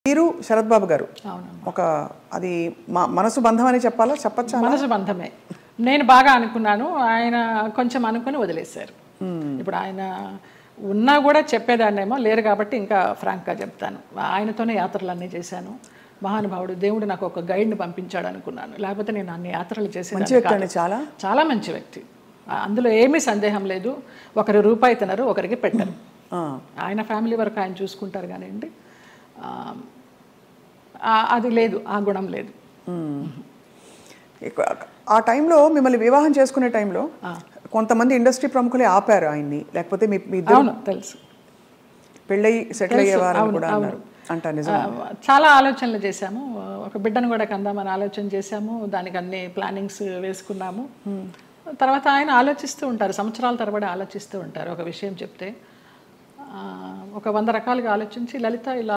మీరు శరత్ బాబు గారు అవును ఒక అది మ- మనసు బంధం అని చెప్పాలా చెప్పచ్చా మనసు బంధమే నేను బాగా అనుకున్నాను ఆయన కొంచెం అనుకుని వదిలేశారు ఇప్పుడు ఆయన ఉన్నా కూడా చెప్పేదాన్నేమో లేరు కాబట్టి ఇంకా ఫ్రాంక్గా చెప్తాను ఆయనతోనే యాత్రలన్నీ చేశాను మహానుభావుడు దేవుడు నాకు ఒక గైడ్ని పంపించాడు అనుకున్నాను లేకపోతే నేను అన్ని యాత్రలు మంచి చేసేదాన్ని వ్యక్తి అండి చాలా చాలా మంచి వ్యక్తి ఆ- అందులో ఏమీ సందేహం లేదు ఒకరు రూపాయి తినరు ఒకరికి పెట్టరు ఆ. ఆయన ఫ్యామిలీ వరకు ఆయన చూసుకుంటారు కానివ్వండి ఆ, ఆ- అది లేదు ఆ గుణం లేదు ఎక్కువ- ఆ టైంలో మిమ్మల్ని వివాహం చేసుకునే టైంలో కొంతమంది ఇండస్ట్రీ ప్రముఖులే ఆపారు ఆయన్ని లేకపోతే మీ మీ ఇద్దరు అవును తెలుసు పెళ్ళయి సెటిల్ అయ్యేవారని అవును, కూడా అన్నారు అంట నిజం ఆ, చాలా ఆలోచనలు చేశాము ఒక బిడ్డను కూడా కందామని ఆలోచన చేశాము దానికి అన్ని ప్లానింగ్స్ వేసుకున్నాము తర్వాత ఆయన ఆలోచిస్తూ ఉంటారు సంవత్సరాల తరబడి ఆలోచిస్తూ ఉంటారు ఒక విషయం చెప్తే ఆ, ఒక వంద రకాలుగా ఆలోచించి లలిత ఇలా